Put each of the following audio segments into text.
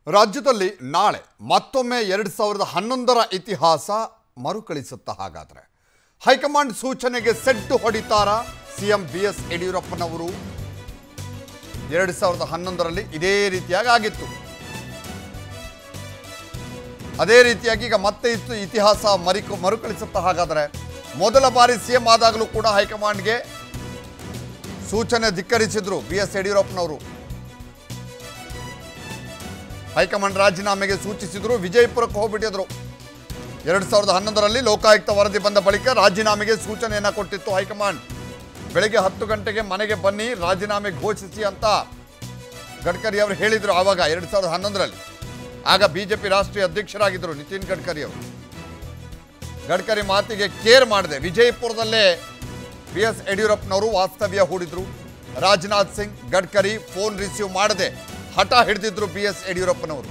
ರಾಜ್ಯದಲ್ಲಿ ನಾಳೆ ಮತ್ತೊಮ್ಮೆ ಎರಡು ಸಾವಿರದ ಹನ್ನೊಂದರ ಇತಿಹಾಸ ಮರುಕಳಿಸುತ್ತ ಹಾಗಾದರೆ ಹೈಕಮಾಂಡ್ ಸೂಚನೆಗೆ ಸೆಡ್ಡು ಹೊಡಿತಾರ ಸಿಎಂ ಬಿ ಎಸ್ ಯಡಿಯೂರಪ್ಪನವರು ಎರಡು ಸಾವಿರದ ಹನ್ನೊಂದರಲ್ಲಿ ಇದೇ ರೀತಿಯಾಗಿ ಆಗಿತ್ತು ಅದೇ ರೀತಿಯಾಗಿ ಈಗ ಮತ್ತೆ ಇತ್ತು ಇತಿಹಾಸ ಮರಿಕು ಮರುಕಳಿಸುತ್ತ ಹಾಗಾದರೆ ಮೊದಲ ಬಾರಿ ಸಿಎಂ ಆದಾಗಲೂ ಕೂಡ ಹೈಕಮಾಂಡ್ಗೆ ಸೂಚನೆ ಧಿಕ್ಕರಿಸಿದ್ರು ಬಿ ಎಸ್ ಯಡಿಯೂರಪ್ಪನವರು ಹೈಕಮಾಂಡ್ ರಾಜೀನಾಮೆಗೆ ಸೂಚಿಸಿದ್ರು ವಿಜಯಪುರಕ್ಕೆ ಹೋಗ್ಬಿಟ್ಟಿದ್ರು ಎರಡು ಸಾವಿರದ ಹನ್ನೊಂದರಲ್ಲಿ ಲೋಕಾಯುಕ್ತ ವರದಿ ಬಂದ ಬಳಿಕ ರಾಜೀನಾಮೆಗೆ ಸೂಚನೆಯನ್ನು ಕೊಟ್ಟಿತ್ತು ಹೈಕಮಾಂಡ್ ಬೆಳಗ್ಗೆ ಹತ್ತು ಗಂಟೆಗೆ ಮನೆಗೆ ಬನ್ನಿ ರಾಜೀನಾಮೆ ಘೋಷಿಸಿ ಅಂತ ಗಡ್ಕರಿ ಅವರು ಹೇಳಿದರು ಆವಾಗ ಎರಡು ಸಾವಿರದ ಹನ್ನೊಂದರಲ್ಲಿ ಆಗ ಬಿಜೆಪಿ ರಾಷ್ಟ್ರೀಯ ಅಧ್ಯಕ್ಷರಾಗಿದ್ದರು ನಿತಿನ್ ಗಡ್ಕರಿ ಅವರು ಗಡ್ಕರಿ ಮಾತಿಗೆ ಕೇರ್ ಮಾಡಿದೆ ವಿಜಯಪುರದಲ್ಲೇ ಬಿ ಎಸ್ ಯಡಿಯೂರಪ್ಪನವರು ವಾಸ್ತವ್ಯ ಹೂಡಿದ್ರು ರಾಜನಾಥ್ ಸಿಂಗ್ ಗಡ್ಕರಿ ಫೋನ್ ರಿಸೀವ್ ಮಾಡದೆ ಹಠ ಹಿಡಿದಿದ್ರು ಬಿ ಎಸ್ ಯಡಿಯೂರಪ್ಪನವರು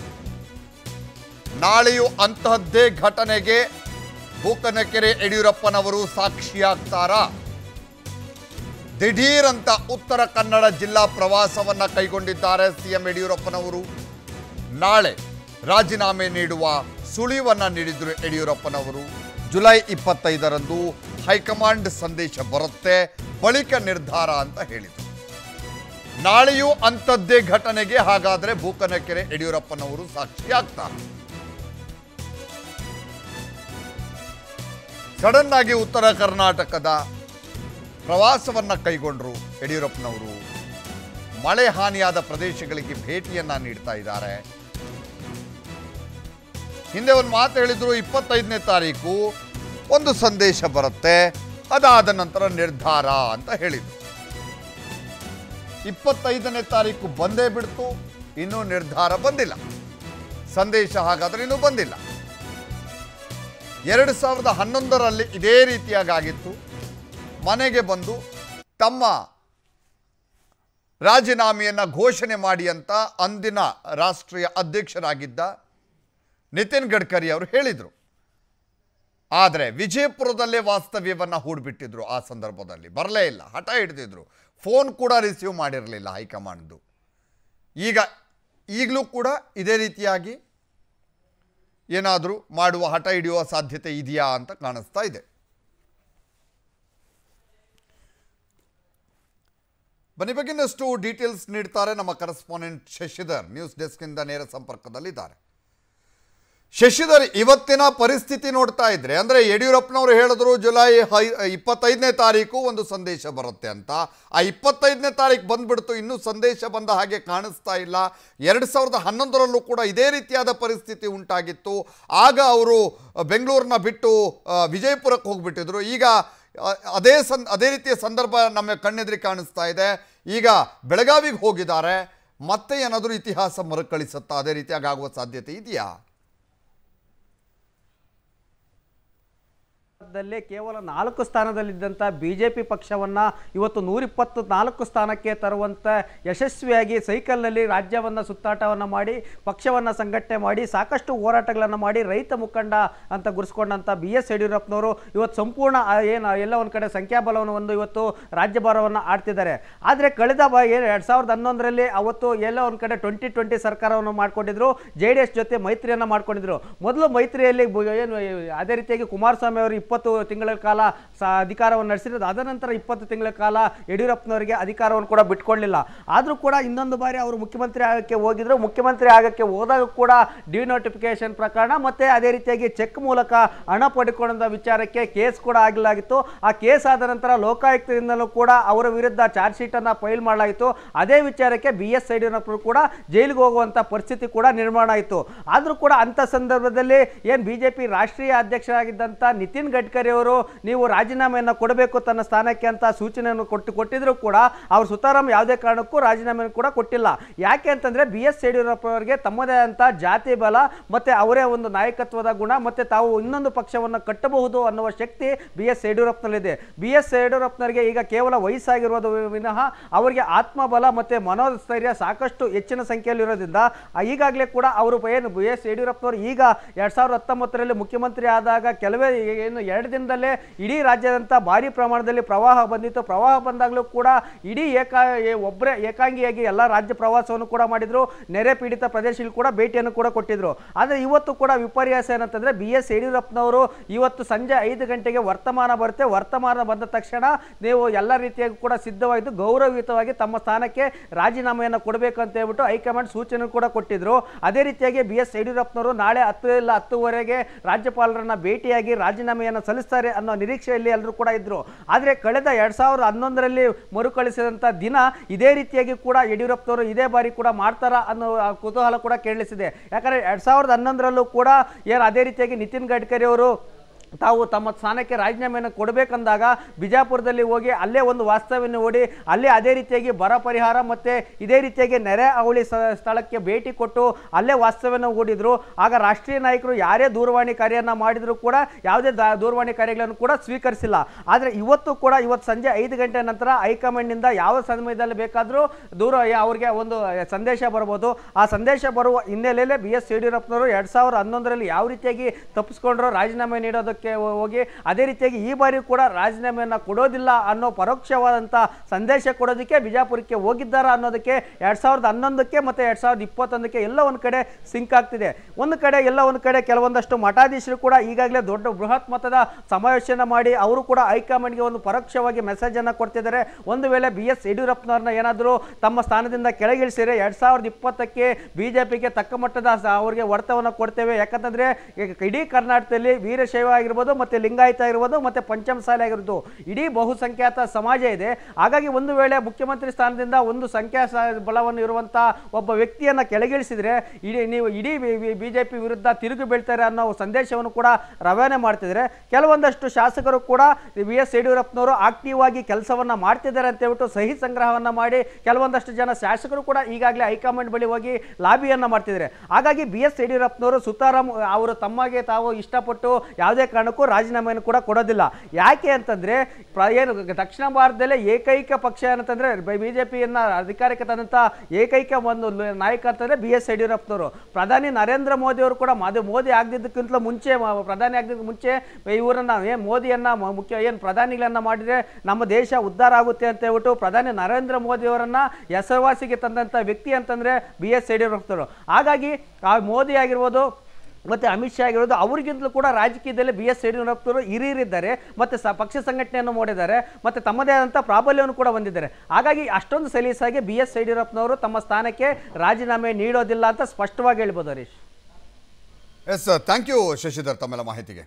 ನಾಳೆಯೂ ಅಂತಹದ್ದೇ ಘಟನೆಗೆ ಬೂಕನಕೆರೆ ಯಡಿಯೂರಪ್ಪನವರು ಸಾಕ್ಷಿಯಾಗ್ತಾರಾ ದಿಢೀರ್ ಅಂತ ಉತ್ತರ ಕನ್ನಡ ಜಿಲ್ಲಾ ಪ್ರವಾಸವನ್ನ ಕೈಗೊಂಡಿದ್ದಾರೆ ಸಿಎಂ ಯಡಿಯೂರಪ್ಪನವರು ನಾಳೆ ರಾಜೀನಾಮೆ ನೀಡುವ ಸುಳಿವನ್ನ ನೀಡಿದ್ರು ಯಡಿಯೂರಪ್ಪನವರು ಜುಲೈ ಇಪ್ಪತ್ತೈದರಂದು ಹೈಕಮಾಂಡ್ ಸಂದೇಶ ಬರುತ್ತೆ ಬಳಿಕ ನಿರ್ಧಾರ ಅಂತ ಹೇಳಿದರು ನಾಳೆಯೂ ಅಂಥದ್ದೇ ಘಟನೆಗೆ ಹಾಗಾದ್ರೆ ಬೂಕನಕೆರೆ ಯಡಿಯೂರಪ್ಪನವರು ಸಾಕ್ಷಿಯಾಗ್ತಾರೆ ಸಡನ್ ಆಗಿ ಉತ್ತರ ಕರ್ನಾಟಕದ ಪ್ರವಾಸವನ್ನ ಕೈಗೊಂಡ್ರು ಯಡಿಯೂರಪ್ಪನವರು ಮಳೆ ಹಾನಿಯಾದ ಪ್ರದೇಶಗಳಿಗೆ ಭೇಟಿಯನ್ನ ನೀಡ್ತಾ ಇದ್ದಾರೆ ಹಿಂದೆ ಒಂದು ಮಾತು ಹೇಳಿದ್ರು ಇಪ್ಪತ್ತೈದನೇ ತಾರೀಕು ಒಂದು ಸಂದೇಶ ಬರುತ್ತೆ ಅದಾದ ನಂತರ ನಿರ್ಧಾರ ಅಂತ ಹೇಳಿದ್ರು ಇಪ್ಪತ್ತೈದನೇ ತಾರೀಕು ಬಂದೇ ಬಿಡ್ತು ಇನ್ನೂ ನಿರ್ಧಾರ ಬಂದಿಲ್ಲ ಸಂದೇಶ ಹಾಗಾದ್ರೆ ಇನ್ನೂ ಬಂದಿಲ್ಲ ಎರಡು ಸಾವಿರದ ಹನ್ನೊಂದರಲ್ಲಿ ಇದೇ ರೀತಿಯಾಗಿ ಆಗಿತ್ತು ಮನೆಗೆ ಬಂದು ತಮ್ಮ ರಾಜೀನಾಮೆಯನ್ನು ಘೋಷಣೆ ಮಾಡಿ ಅಂತ ಅಂದಿನ ರಾಷ್ಟ್ರೀಯ ಅಧ್ಯಕ್ಷರಾಗಿದ್ದ ನಿತಿನ್ ಗಡ್ಕರಿ ಅವರು ಹೇಳಿದರು ಆದರೆ ವಿಜಯಪುರದಲ್ಲೇ ವಾಸ್ತವ್ಯವನ್ನು ಹೂಡ್ಬಿಟ್ಟಿದ್ರು ಆ ಸಂದರ್ಭದಲ್ಲಿ ಬರಲೇ ಇಲ್ಲ ಹಠ ಹಿಡಿದಿದ್ರು ಫೋನ್ ಕೂಡ ರಿಸೀವ್ ಮಾಡಿರಲಿಲ್ಲ ಹೈಕಮಾಂಡ್ದು ಈಗ ಈಗಲೂ ಕೂಡ ಇದೇ ರೀತಿಯಾಗಿ ಏನಾದರೂ ಮಾಡುವ ಹಠ ಹಿಡಿಯುವ ಸಾಧ್ಯತೆ ಇದೆಯಾ ಅಂತ ಕಾಣಿಸ್ತಾ ಇದೆ ಬನ್ನಿ ಬಗ್ಗಿನಷ್ಟು ಡೀಟೇಲ್ಸ್ ನೀಡ್ತಾರೆ ನಮ್ಮ ಕರೆಸ್ಪಾಂಡೆಂಟ್ ಶಶಿಧರ್ ನ್ಯೂಸ್ ಡೆಸ್ಕ್ನಿಂದ ನೇರ ಸಂಪರ್ಕದಲ್ಲಿದ್ದಾರೆ ಶಶಿಧರ್ ಇವತ್ತಿನ ಪರಿಸ್ಥಿತಿ ನೋಡ್ತಾ ಇದ್ರೆ ಅಂದ್ರೆ ಯಡಿಯೂರಪ್ಪನವರು ಹೇಳಿದ್ರು ಜುಲೈ ಹೈ ಇಪ್ಪತ್ತೈದನೇ ತಾರೀಕು ಒಂದು ಸಂದೇಶ ಬರುತ್ತೆ ಅಂತ ಆ ಇಪ್ಪತ್ತೈದನೇ ತಾರೀಕು ಬಂದ್ಬಿಡ್ತು ಇನ್ನೂ ಸಂದೇಶ ಬಂದ ಹಾಗೆ ಕಾಣಿಸ್ತಾ ಇಲ್ಲ ಎರಡು ಸಾವಿರದ ಹನ್ನೊಂದರಲ್ಲೂ ಕೂಡ ಇದೇ ರೀತಿಯಾದ ಪರಿಸ್ಥಿತಿ ಉಂಟಾಗಿತ್ತು ಆಗ ಅವರು ಬೆಂಗಳೂರನ್ನ ಬಿಟ್ಟು ಆ, ವಿಜಯಪುರಕ್ಕೆ ಹೋಗ್ಬಿಟ್ಟಿದ್ರು ಈಗ ಆ, ಅದೇ ಸಂ ಅದೇ ರೀತಿಯ ಸಂದರ್ಭ ನಮ್ಮ ಕಣ್ಣೆದುರಿಗೆ ಕಾಣಿಸ್ತಾ ಇದೆ ಈಗ ಬೆಳಗಾವಿಗೆ ಹೋಗಿದ್ದಾರೆ ಮತ್ತೆ ಏನಾದರೂ ಇತಿಹಾಸ ಮರುಕಳಿಸುತ್ತಾ ಅದೇ ರೀತಿಯಾಗಿ ಆಗುವ ಸಾಧ್ಯತೆ ಇದೆಯಾ ದಲ್ಲೇ ಕೇವಲ ನಾಲ್ಕು ಸ್ಥಾನದಲ್ಲಿದ್ದಂಥ ಬಿ ಜೆ ಪಿ ಪಕ್ಷವನ್ನು ಇವತ್ತು ನೂರಿಪ್ಪತ್ತು ನಾಲ್ಕು ಸ್ಥಾನಕ್ಕೆ ತರುವಂಥ ಯಶಸ್ವಿಯಾಗಿ ಸೈಕಲ್ನಲ್ಲಿ ರಾಜ್ಯವನ್ನು ಸುತ್ತಾಟವನ್ನು ಮಾಡಿ ಪಕ್ಷವನ್ನು ಸಂಘಟನೆ ಮಾಡಿ ಸಾಕಷ್ಟು ಹೋರಾಟಗಳನ್ನು ಮಾಡಿ ರೈತ ಮುಖಂಡ ಅಂತ ಗುರುಸ್ಕೊಂಡಂಥ ಬಿ ಎಸ್ ಯಡಿಯೂರಪ್ಪನವರು ಇವತ್ತು ಸಂಪೂರ್ಣ ಆ ಏನು ಎಲ್ಲ ಒಂದು ಕಡೆ ಸಂಖ್ಯಾಬಲವನ್ನು ಒಂದು ಇವತ್ತು ರಾಜ್ಯಭಾರವನ್ನು ಆಡ್ತಿದ್ದಾರೆ ಆದರೆ ಕಳೆದ ಬ ಏನು ಎರಡು ಸಾವಿರದ ಹನ್ನೊಂದರಲ್ಲಿ ಅವತ್ತು ಎಲ್ಲ ಒಂದು ಕಡೆ ಟ್ವೆಂಟಿ ಟ್ವೆಂಟಿ ಸರ್ಕಾರವನ್ನು ಮಾಡ್ಕೊಂಡಿದ್ರು ಜೆ ಡಿ ಎಸ್ ಜೊತೆ ಮೈತ್ರಿಯನ್ನು ಮಾಡ್ಕೊಂಡಿದ್ರು ಮೊದಲು ಮೈತ್ರಿಯಲ್ಲಿ ಬು- ಏನು ಅದೇ ರೀತಿಯಾಗಿ ಕುಮಾರಸ್ವಾಮಿ ಅವರು ಇಪ್ಪತ್ತು ತಿಂಗಳ ಕಾಲ ಸ ಅಧಿಕಾರವನ್ನು ನಡೆಸಿರೋದು ಅದ ನಂತರ ಇಪ್ಪತ್ತು ತಿಂಗಳ ಕಾಲ ಯಡಿಯೂರಪ್ಪನವರಿಗೆ ಅಧಿಕಾರವನ್ನು ಕೂಡ ಬಿಟ್ಕೊಳ್ಳಿಲ್ಲ ಆದರೂ ಕೂಡ ಇನ್ನೊಂದು ಬಾರಿ ಅವರು ಮುಖ್ಯಮಂತ್ರಿ ಆಗಕ್ಕೆ ಹೋಗಿದ್ರು ಮುಖ್ಯಮಂತ್ರಿ ಆಗಕ್ಕೆ ಹೋದಾಗ ಕೂಡ ಡಿನೋಟಿಫಿಕೇಶನ್ ಪ್ರಕರಣ ಮತ್ತೆ ಅದೇ ರೀತಿಯಾಗಿ ಚೆಕ್ ಮೂಲಕ ಹಣ ಪಡೆದುಕೊಂಡ ವಿಚಾರಕ್ಕೆ ಕೇಸ್ ಕೂಡ ಆಗಿಲಾಗಿತ್ತು ಆ ಕೇಸ್ ಆದ ನಂತರ ಲೋಕಾಯುಕ್ತದಿಂದಲೂ ಕೂಡ ಅವರ ವಿರುದ್ಧ ಚಾರ್ಜ್ ಶೀಟ್ ಅನ್ನ ಫೈಲ್ ಮಾಡಲಾಗಿತ್ತು ಅದೇ ವಿಚಾರಕ್ಕೆ ಬಿ ಎಸ್ ಯಡಿಯೂರಪ್ಪರು ಕೂಡ ಜೈಲಿಗೆ ಹೋಗುವಂತ ಪರಿಸ್ಥಿತಿ ಕೂಡ ನಿರ್ಮಾಣ ಆಯಿತು ಆದರೂ ಕೂಡ ಅಂತ ಸಂದರ್ಭದಲ್ಲಿ ಏನು ಬಿಜೆಪಿ ರಾಷ್ಟ್ರೀಯ ಅಧ್ಯಕ್ಷರಾಗಿದ್ದಂಥ ನಿತಿನ್ ಗಡ್ಕರಿ ಅವರು ನೀವು ರಾಜೀನಾಮೆಯನ್ನು ಕೊಡಬೇಕು ತನ್ನ ಸ್ಥಾನಕ್ಕೆ ಅಂತ ಸೂಚನೆಯನ್ನು ಕೊಟ್ಟು ಕೊಟ್ಟಿದ್ರು ಕೂಡ ಅವರು ಸುತಾರಾಮ್ ಯಾವುದೇ ಕಾರಣಕ್ಕೂ ರಾಜೀನಾಮೆಯನ್ನು ಕೂಡ ಕೊಟ್ಟಿಲ್ಲ ಯಾಕೆ ಅಂತಂದ್ರೆ ಬಿ ಎಸ್ ಯಡಿಯೂರಪ್ಪ ಅವರಿಗೆ ತಮ್ಮದೇ ಅಂತ ಜಾತಿ ಬಲ ಮತ್ತೆ ಅವರೇ ಒಂದು ನಾಯಕತ್ವದ ಗುಣ ಮತ್ತೆ ತಾವು ಇನ್ನೊಂದು ಪಕ್ಷವನ್ನು ಕಟ್ಟಬಹುದು ಅನ್ನುವ ಶಕ್ತಿ ಬಿ ಎಸ್ ಯಡಿಯೂರಪ್ಪನಲ್ಲಿದೆ ಬಿ ಎಸ್ ಯಡಿಯೂರಪ್ಪನವರಿಗೆ ಈಗ ಕೇವಲ ವಯಸ್ಸಾಗಿರೋದು ವಿನಃ ಅವರಿಗೆ ಆತ್ಮಬಲ ಮತ್ತೆ ಮನೋಸ್ಥೈರ್ಯ ಸಾಕಷ್ಟು ಹೆಚ್ಚಿನ ಸಂಖ್ಯೆಯಲ್ಲಿ ಇರೋದ್ರಿಂದ ಆ, ಈಗಾಗಲೇ ಕೂಡ ಅವರು ಏನು ಬಿ ಎಸ್ ಯಡಿಯೂರಪ್ಪನವರು ಈಗ ಎರಡ್ ಸಾವಿರದ ಹತ್ತೊಂಬತ್ತರಲ್ಲಿ ಮುಖ್ಯಮಂತ್ರಿ ಆದಾಗ ಕೆಲವೇ ಏನು ಎರಡು ಎರಡು ದಿನದಲ್ಲೇ ಇಡೀ ರಾಜ್ಯಾದ್ಯಂತ ಭಾರಿ ಪ್ರಮಾಣದಲ್ಲಿ ಪ್ರವಾಹ ಬಂದಿತ್ತು ಪ್ರವಾಹ ಬಂದಾಗಲೂ ಕೂಡ ಇಡೀ ಏಕಾ ಏ- ಒಬ್ಬರೇ ಏಕಾಂಗಿಯಾಗಿ ಎಲ್ಲ ರಾಜ್ಯ ಪ್ರವಾಸವನ್ನು ಕೂಡ ಮಾಡಿದ್ರು ನೆರೆ ಪೀಡಿತ ಪ್ರದೇಶಗಳು ಕೂಡ ಭೇಟಿಯನ್ನು ಕೂಡ ಕೊಟ್ಟಿದ್ರು ಆದರೆ ಇವತ್ತು ಕೂಡ ವಿಪರ್ಯಾಸ ಏನಂತಂದ್ರೆ ಬಿ ಎಸ್ ಯಡಿಯೂರಪ್ಪನವರು ಇವತ್ತು ಸಂಜೆ ಐದು ಗಂಟೆಗೆ ವರ್ತಮಾನ ಬರುತ್ತೆ ವರ್ತಮಾನ ಬಂದ ತಕ್ಷಣ ನೀವು ಎಲ್ಲ ರೀತಿಯಾಗಿ ಕೂಡ ಸಿದ್ಧವಾಗಿದ್ದು ಗೌರವಯುತವಾಗಿ ತಮ್ಮ ಸ್ಥಾನಕ್ಕೆ ರಾಜೀನಾಮೆಯನ್ನು ಕೊಡಬೇಕು ಅಂತ ಹೇಳ್ಬಿಟ್ಟು ಹೈಕಮಾಂಡ್ ಸೂಚನೆ ಕೂಡ ಕೊಟ್ಟಿದ್ರು ಅದೇ ರೀತಿಯಾಗಿ ಬಿ ಎಸ್ ಯಡಿಯೂರಪ್ಪನವರು ನಾಳೆ ಹತ್ತು ಇಲ್ಲ ಹತ್ತುವರೆಗೆ ರಾಜ್ಯಪಾಲರನ್ನ ಭೇಟಿಯಾಗಿ ರಾಜೀನಾಮೆಯನ್ನು ಸಲ್ಲಿಸ್ತಾರೆ ಅನ್ನೋ ನಿರೀಕ್ಷೆಯಲ್ಲಿ ಎಲ್ಲರೂ ಕೂಡ ಇದ್ರು ಆದರೆ ಕಳೆದ ಎರಡ್ ಸಾವಿರದ ಹನ್ನೊಂದರಲ್ಲಿ ಮರುಕಳಿಸಿದಂಥ ದಿನ ಇದೇ ರೀತಿಯಾಗಿ ಕೂಡ ಯಡಿಯೂರಪ್ಪನವರು ಇದೇ ಬಾರಿ ಕೂಡ ಮಾಡ್ತಾರ ಅನ್ನೋ ಆ ಕುತೂಹಲ ಕೂಡ ಕೇಳಿಸಿದೆ ಯಾಕಂದ್ರೆ ಎರಡ್ ಸಾವಿರದ ಹನ್ನೊಂದರಲ್ಲೂ ಕೂಡ ಏನು ಅದೇ ರೀತಿಯಾಗಿ ನಿತಿನ್ ಗಡ್ಕರಿ ಅವರು ತಾವು ತಮ್ಮ ಸ್ಥಾನಕ್ಕೆ ರಾಜೀನಾಮೆಯನ್ನು ಕೊಡಬೇಕಂದಾಗ ಬಿಜಾಪುರದಲ್ಲಿ ಹೋಗಿ ಅಲ್ಲೇ ಒಂದು ವಾಸ್ತವ್ಯವನ್ನು ಓಡಿ ಅಲ್ಲೇ ಅದೇ ರೀತಿಯಾಗಿ ಬರ ಪರಿಹಾರ ಮತ್ತು ಇದೇ ರೀತಿಯಾಗಿ ನೆರೆ ಅವಳಿ ಸ- ಸ್ಥಳಕ್ಕೆ ಭೇಟಿ ಕೊಟ್ಟು ಅಲ್ಲೇ ವಾಸ್ತವ್ಯವನ್ನು ಹೂಡಿದ್ರು ಆಗ ರಾಷ್ಟ್ರೀಯ ನಾಯಕರು ಯಾರೇ ದೂರವಾಣಿ ಕಾರ್ಯವನ್ನು ಮಾಡಿದ್ರು ಕೂಡ ಯಾವುದೇ ದಾ- ದೂರವಾಣಿ ಕಾರ್ಯಗಳನ್ನು ಕೂಡ ಸ್ವೀಕರಿಸಿಲ್ಲ ಆದರೆ ಇವತ್ತು ಕೂಡ ಇವತ್ತು ಸಂಜೆ ಐದು ಗಂಟೆ ನಂತರ ಹೈಕಮಾಂಡ್ನಿಂದ ಯಾವ ಸಮಯದಲ್ಲಿ ಬೇಕಾದರೂ ದೂರ ಅವ್ರಿಗೆ ಒಂದು ಸಂದೇಶ ಬರ್ಬೋದು ಆ ಸಂದೇಶ ಬರುವ ಹಿನ್ನೆಲೆಯಲ್ಲೇ ಬಿ ಎಸ್ ಯಡಿಯೂರಪ್ಪನವರು ಎರಡು ಸಾವಿರದ ಹನ್ನೊಂದರಲ್ಲಿ ಯಾವ ರೀತಿಯಾಗಿ ತಪ್ಪಿಸ್ಕೊಂಡ್ರು ರಾಜೀನಾಮೆ ನೀಡೋದಕ್ಕೆ ಹೋ- ಹೋಗಿ ಅದೇ ರೀತಿಯಾಗಿ ಈ ಬಾರಿ ಕೂಡ ರಾಜೀನಾಮೆಯನ್ನು ಕೊಡೋದಿಲ್ಲ ಅನ್ನೋ ಪರೋಕ್ಷವಾದಂಥ ಸಂದೇಶ ಕೊಡೋದಕ್ಕೆ ಬಿಜಾಪುರಕ್ಕೆ ಹೋಗಿದ್ದಾರಾ ಅನ್ನೋದಕ್ಕೆ ಎರಡು ಸಾವಿರದ ಹನ್ನೊಂದಕ್ಕೆ ಮತ್ತು ಎರಡು ಸಾವಿರದ ಇಪ್ಪತ್ತೊಂದಕ್ಕೆ ಎಲ್ಲ ಒಂದು ಕಡೆ ಸಿಂಕ್ ಆಗ್ತಿದೆ ಒಂದು ಕಡೆ ಎಲ್ಲ ಒಂದು ಕಡೆ ಕೆಲವೊಂದಷ್ಟು ಮಠಾಧೀಶರು ಕೂಡ ಈಗಾಗಲೇ ದೊಡ್ಡ ಬೃಹತ್ ಮಟ್ಟದ ಸಮಾವೇಶನ ಮಾಡಿ ಅವರು ಕೂಡ ಹೈಕಮಾಂಡ್ಗೆ ಒಂದು ಪರೋಕ್ಷವಾಗಿ ಮೆಸೇಜನ್ನು ಕೊಡ್ತಿದ್ದಾರೆ ಒಂದು ವೇಳೆ ಬಿ ಎಸ್ ಯಡಿಯೂರಪ್ಪನವ್ರನ್ನ ಏನಾದರೂ ತಮ್ಮ ಸ್ಥಾನದಿಂದ ಕೆಳಗಿಳಿಸಿದರೆ ಎರಡು ಸಾವಿರದ ಇಪ್ಪತ್ತಕ್ಕೆ ಬಿ ಜೆ ಪಿಗೆ ತಕ್ಕ ಮಟ್ಟದ ಸ- ಅವರಿಗೆ ಹೊಡೆತವನ್ನು ಕೊಡ್ತೇವೆ ಯಾಕಂತಂದರೆ ಈಗ ಇಡೀ ಕರ್ನಾಟಕದಲ್ಲಿ ವೀರಶೈವ ಆಗಿರ್ಬೋದು ಮತ್ತು ಲಿಂಗಾಯತ ಆಗಿರ್ಬೋದು ಮತ್ತು ಪಂಚಮಸಾಲಿ ಆಗಿರ್ಬೋದು ಇಡೀ ಬಹುಸಂಖ್ಯಾತ ಸಮಾಜ ಇದೆ ಹಾಗಾಗಿ ಒಂದು ವೇಳೆ ಮುಖ್ಯಮಂತ್ರಿ ಸ್ಥಾನದಿಂದ ಒಂದು ಸಂಖ್ಯಾ ಸ- ಬಲವನ್ನು ಇರುವಂಥ ಒಬ್ಬ ವ್ಯಕ್ತಿಯನ್ನು ಕೆಳಗಿಳಿಸಿದರೆ ಇಡೀ ನೀವು ಇಡೀ ಬಿ ಜೆ ಪಿ ವಿರುದ್ಧ ತಿರುಗಿ ಬೀಳ್ತಾರೆ ಅನ್ನೋ ಸಂದೇಶವನ್ನು ಕೂಡ ರವಾನೆ ಮಾಡ್ತಿದ್ದಾರೆ ಕೆಲವೊಂದಷ್ಟು ಶಾಸಕರು ಕೂಡ ವಿ ಎಸ್ ಯಡಿಯೂರಪ್ಪನವರು ಆಕ್ಟಿವ್ ಆಗಿ ಕೆಲಸವನ್ನ ಮಾಡ್ತಿದ್ದಾರೆ ಅಂತ ಹೇಳ್ಬಿಟ್ಟು ಸಹಿ ಸಂಗ್ರಹವನ್ನ ಮಾಡಿ ಕೆಲವೊಂದಷ್ಟು ಜನ ಶಾಸಕರು ಕೂಡ ಈಗಾಗಲೇ ಹೈಕಮಾಂಡ್ ಬಳಿ ಹೋಗಿ ಲಾಬಿಯನ್ನ ಮಾಡ್ತಿದ್ದಾರೆ ಹಾಗಾಗಿ ಬಿ ಎಸ್ ಯಡಿಯೂರಪ್ಪನವರು ಸುತಾರಾಮ್ ಅವರು ತಮಗೆ ತಾವು ಇಷ್ಟಪಟ್ಟು ಯಾವುದೇ ಕಾರಣಕ್ಕೂ ರಾಜೀನಾಮೆಯನ್ನು ಕೂಡ ಕೊಡೋದಿಲ್ಲ ಯಾಕೆ ಅಂತಂದ್ರೆ ಪ್ರ- ಏನು ದಕ್ಷಿಣ ಭಾರತದಲ್ಲೇ ಏಕೈಕ ಪಕ್ಷ ಏನಂತಂದ್ರೆ ಬಿಜೆಪಿಯನ್ನ ಅಧಿಕಾರಕ್ಕೆ ತಂದಂತ ಏಕೈಕ ಒಂದು ಲ- ನಾಯಕ ಅಂತಂದ್ರೆ ಬಿ ಎಸ್ ಯಡಿಯೂರಪ್ಪನವರು ಪ್ರಧಾನಿ ನರೇಂದ್ರ ಮೋದಿ ಅವರು ಕೂಡ ಅದು ಮೋದಿ ಆಗದಿದ್ದಕ್ಕಿಂತಲೂ ಮುಂಚೆ ಮ- ಪ್ರಧಾನಿ ಆಗದಿದ್ದ ಮುಂಚೆ ಇವರನ್ನ ಏನು ಮೋದಿಯನ್ನ ಮ- ಮುಖ್ಯ ಏನು ಪ್ರಧಾನಿಗಳನ್ನ ಮಾಡಿದ್ರೆ ನಮ್ಮ ದೇಶ ಉದ್ಧಾರ ಆಗುತ್ತೆ ಅಂತ ಹೇಳ್ಬಿಟ್ಟು ಪ್ರಧಾನಿ ನರೇಂದ್ರ ಮೋದಿ ಅವರನ್ನ ಹೆಸರುವಾಸಿಗೆ ತಂದಂತ ವ್ಯಕ್ತಿ ಅಂತಂದ್ರೆ ಬಿ ಎಸ್ ಯಡಿಯೂರಪ್ಪನವರು ಹಾಗಾಗಿ ಆ ಮೋದಿ ಆಗಿರ್ಬೋದು ಮತ್ತು ಅಮಿತ್ ಶಾ ಆಗಿರೋದು ಅವ್ರಿಗಿಂತಲೂ ಕೂಡ ರಾಜಕೀಯದಲ್ಲಿ ಬಿ ಎಸ್ ಯಡಿಯೂರಪ್ಪನವರು ಹಿರಿಯರಿದ್ದಾರೆ ಮತ್ತು ಸ ಪಕ್ಷ ಸಂಘಟನೆಯನ್ನು ಮಾಡಿದ್ದಾರೆ ಮತ್ತು ತಮ್ಮದೇ ಆದಂಥ ಪ್ರಾಬಲ್ಯವನ್ನು ಕೂಡ ಹೊಂದಿದ್ದಾರೆ ಹಾಗಾಗಿ ಅಷ್ಟೊಂದು ಸಲೀಸಾಗಿ ಬಿ ಎಸ್ ಯಡಿಯೂರಪ್ಪನವರು ತಮ್ಮ ಸ್ಥಾನಕ್ಕೆ ರಾಜೀನಾಮೆ ನೀಡೋದಿಲ್ಲ ಅಂತ ಸ್ಪಷ್ಟವಾಗಿ ಹೇಳ್ಬೋದು Harish S thank you Shashidhar ತಮ್ಮೆಲ್ಲ ಮಾಹಿತಿಗೆ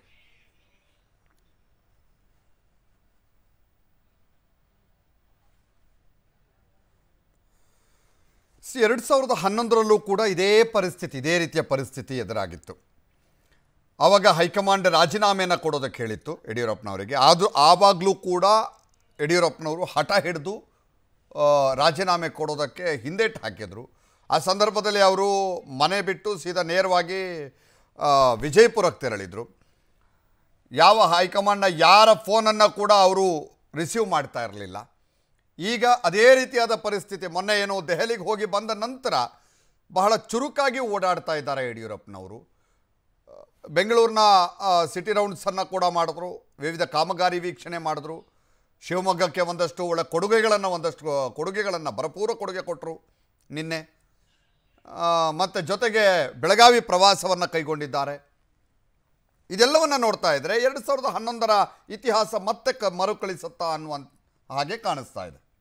ಸಿ ಎರಡು ಸಾವಿರದ ಹನ್ನೊಂದರಲ್ಲೂ ಕೂಡ ಇದೇ ಪರಿಸ್ಥಿತಿ ಇದೇ ರೀತಿಯ ಪರಿಸ್ಥಿತಿ ಎದುರಾಗಿತ್ತು ಆವಾಗ ಹೈಕಮಾಂಡ್ ರಾಜೀನಾಮೆಯನ್ನು ಕೊಡೋದಕ್ಕೆ ಹೇಳಿತ್ತು ಯಡಿಯೂರಪ್ಪನವರಿಗೆ ಆದರೂ ಆವಾಗಲೂ ಕೂಡ ಯಡಿಯೂರಪ್ಪನವರು ಹಠ ಹಿಡಿದು ಆ, ರಾಜೀನಾಮೆ ಕೊಡೋದಕ್ಕೆ ಹಿಂದೇಟು ಹಾಕಿದರು ಆ ಸಂದರ್ಭದಲ್ಲಿ ಅವರು ಮನೆ ಬಿಟ್ಟು ಸೀದಾ ನೇರವಾಗಿ ಆ, ವಿಜಯಪುರಕ್ಕೆ ತೆರಳಿದರು ಯಾವ ಹೈಕಮಾಂಡ್ನ ಯಾರ ಫೋನನ್ನು ಕೂಡ ಅವರು ರಿಸೀವ್ ಮಾಡ್ತಾ ಇರಲಿಲ್ಲ ಈಗ ಅದೇ ರೀತಿಯಾದ ಪರಿಸ್ಥಿತಿ ಮೊನ್ನೆ ಏನು ದೆಹಲಿಗೆ ಹೋಗಿ ಬಂದ ನಂತರ ಬಹಳ ಚುರುಕಾಗಿ ಓಡಾಡ್ತಾ ಇದ್ದಾರೆ ಯಡಿಯೂರಪ್ಪನವರು ಬೆಂಗಳೂರಿನ ಆ, ಸಿಟಿ ರೌಂಡ್ಸನ್ನು ಕೂಡ ಮಾಡಿದ್ರು ವಿವಿಧ ಕಾಮಗಾರಿ ವೀಕ್ಷಣೆ ಮಾಡಿದ್ರು ಶಿವಮೊಗ್ಗಕ್ಕೆ ಒಂದಷ್ಟು ಒಳ್ಳೆ ಕೊಡುಗೆಗಳನ್ನು ಒಂದಷ್ಟು ಕೊಡುಗೆಗಳನ್ನು ಭರಪೂರ ಕೊಡುಗೆ ಕೊಟ್ಟರು ನಿನ್ನೆ ಮತ್ತು ಜೊತೆಗೆ ಬೆಳಗಾವಿ ಪ್ರವಾಸವನ್ನು ಕೈಗೊಂಡಿದ್ದಾರೆ ಇದೆಲ್ಲವನ್ನು ನೋಡ್ತಾ ಇದ್ದರೆ ಎರಡು ಸಾವಿರದ ಹನ್ನೊಂದರ ಇತಿಹಾಸ ಮತ್ತೆ ಕ ಮರುಕಳಿಸುತ್ತಾ ಅನ್ನುವಂಥ ಹಾಗೆ ಕಾಣಿಸ್ತಾ ಇದೆ